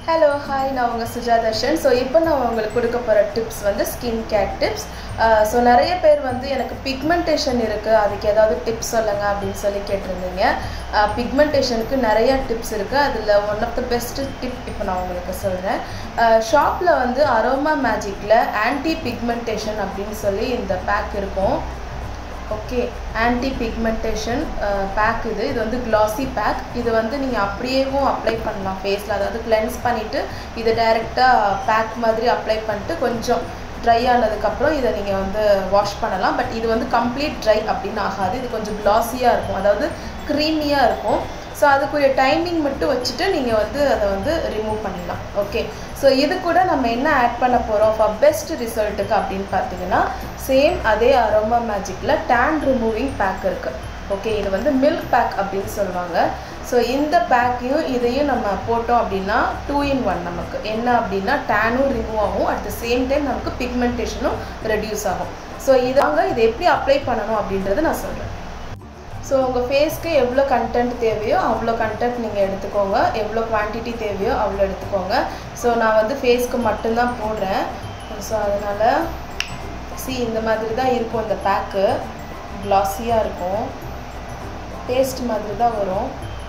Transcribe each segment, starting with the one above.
hello hi நான் உங்கள் சுஜாதர்ஷன் so இப்போ நான் உங்களுக்கு கொடுக்க போகிற டிப்ஸ் வந்து ஸ்கின் கேர் டிப்ஸ் ஸோ நிறைய பேர் வந்து எனக்கு பிக்மெண்டேஷன் இருக்குது அதுக்கு ஏதாவது டிப்ஸ் சொல்லுங்க அப்படின்னு சொல்லி கேட்டிருந்தீங்க பிக்மெண்டேஷனுக்கு நிறைய டிப்ஸ் இருக்குது அதில் one of the best tip இப்போ நான் உங்களுக்கு சொல்கிறேன் ஷாப்பில் வந்து அரோமா மேஜிக்கில் ஆன்டி பிக்மெண்டேஷன் அப்படின்னு சொல்லி இந்த பேக் இருக்கும் ஓகே ஆன்டி பிக்மெண்டேஷன் பேக் இது இது வந்து கிளாசி பேக் இது வந்து நீங்கள் அப்படியேவும் அப்ளை பண்ணலாம் ஃபேஸில் அதாவது கிளென்ஸ் பண்ணிவிட்டு இதை டைரெக்டாக பேக் மாதிரி அப்ளை பண்ணிட்டு கொஞ்சம் ட்ரை ஆனதுக்கப்புறம் இதை நீங்கள் வந்து வாஷ் பண்ணலாம் பட் இது வந்து கம்ப்ளீட் ட்ரை அப்படின்னு ஆகாது இது கொஞ்சம் கிளாஸியாக இருக்கும் அதாவது க்ரீமியாக இருக்கும் ஸோ அதுக்குரிய டைமிங் மட்டும் வச்சுட்டு நீங்கள் வந்து அதை வந்து ரிமூவ் பண்ணிடலாம் ஓகே ஸோ இது கூட நம்ம என்ன ஆட் பண்ண போகிறோம் ஃபார் பெஸ்ட் ரிசல்ட்டுக்கு அப்படின்னு பார்த்தீங்கன்னா சேம் அதே அரோமா மேஜிக்கில் டேன் ரிமூவிங் பேக் இருக்குது ஓகே இது வந்து மில்க் பேக் அப்படின்னு சொல்லுவாங்க ஸோ இந்த பேக்கையும் இதையும் நம்ம போட்டோம் அப்படின்னா டூ இன் ஒன் நமக்கு என்ன அப்படின்னா டேனும் ரிமூவ் ஆகும் அட் த சேம் டைம் நமக்கு பிக்மெண்டேஷனும் ரெடியூஸ் ஆகும் ஸோ இதாங்க இதை எப்படி அப்ளை பண்ணணும் அப்படின்றத நான் சொல்கிறேன் ஸோ உங்கள் ஃபேஸ்க்கு எவ்வளோ கண்டென்ட் தேவையோ அவ்வளோ கண்டென்ட் நீங்கள் எடுத்துக்கோங்க எவ்வளோ குவான்டிட்டி தேவையோ அவ்வளோ எடுத்துக்கோங்க ஸோ நான் வந்து ஃபேஸ்க்கு மட்டும்தான் போடுறேன் ஸோ அதனால் சி இந்த மாதிரி தான் இருக்கும் இந்த பேக்கு க்ளாஸியாக இருக்கும் பேஸ்ட் மாதிரி தான் வரும்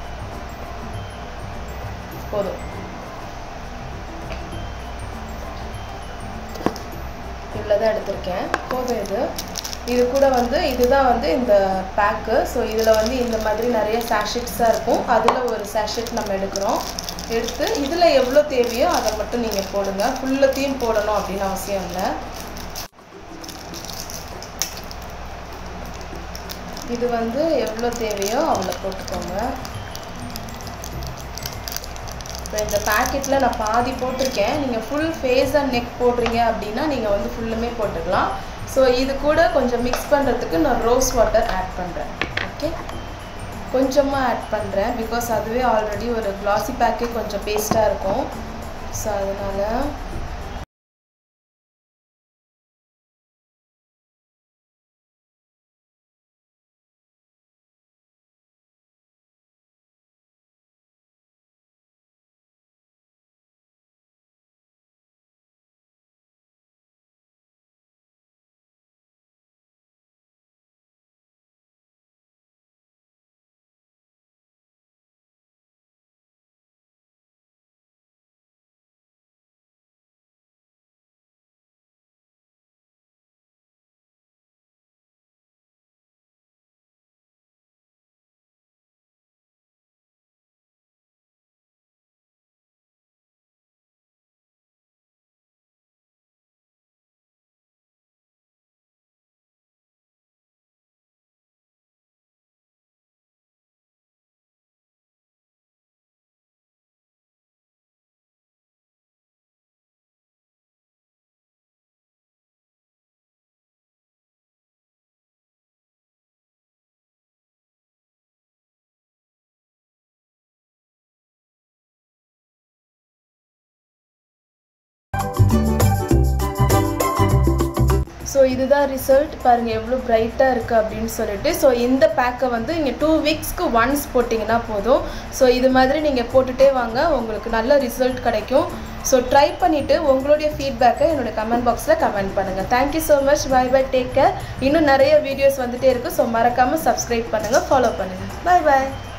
போதும் இவ்வளோ தான் எடுத்திருக்கேன் போதும் இது இது கூட வந்து இதுதான் வந்து இந்த பேக்கு ஸோ இதில் வந்து இந்த மாதிரி நிறைய சாஷெட்ஸாக இருக்கும் அதில் ஒரு சாஷெட் நம்ம எடுக்கிறோம் எடுத்து இதில் எவ்வளோ தேவையோ அதை மட்டும் நீங்கள் போடுங்க ஃபுல்லத்தையும் போடணும் அப்படின்னு அவசியம் இல்லை இது வந்து எவ்வளோ தேவையோ அவ்வளோ போட்டுக்கோங்க இப்போ இந்த பேக்கெட்டில் நான் பாதி போட்டிருக்கேன் நீங்கள் ஃபுல் ஃபேஸ் அண்ட் நெக் போடுறீங்க அப்படின்னா நீங்கள் வந்து ஃபுல்லுமே போட்டுக்கலாம் ஸோ இது கூட கொஞ்சம் மிக்ஸ் பண்ணுறதுக்கு நான் ரோஸ் வாட்டர் ஆட் பண்ணுறேன் ஓகே கொஞ்சமாக ஆட் பண்ணுறேன் பிகாஸ் அதுவே ஆல்ரெடி ஒரு க்ளாஸி பேக்கே கொஞ்சம் பேஸ்ட்டாக இருக்கும் ஸோ அதனால் ஸோ இதுதான் ரிசல்ட் பாருங்கள் எவ்வளோ ப்ரைட்டாக இருக்குது அப்படின்னு சொல்லிட்டு ஸோ இந்த பேக்கை வந்து நீங்கள் டூ வீக்ஸ்க்கு ஒன்ஸ் போட்டிங்கன்னா போதும் ஸோ இது மாதிரி நீங்கள் போட்டுகிட்டே வாங்க உங்களுக்கு நல்ல ரிசல்ட் கிடைக்கும் ஸோ ட்ரை பண்ணிவிட்டு உங்களுடைய ஃபீட்பேக்கை என்னோடய கமெண்ட் பாக்ஸில் கமெண்ட் பண்ணுங்கள் thank you so much bye bye take care இன்னும் நிறைய வீடியோஸ் வந்துகிட்டே இருக்குது ஸோ மறக்காமல் சப்ஸ்கிரைப் பண்ணுங்கள் ஃபாலோ பண்ணுங்கள் பாய் பாய்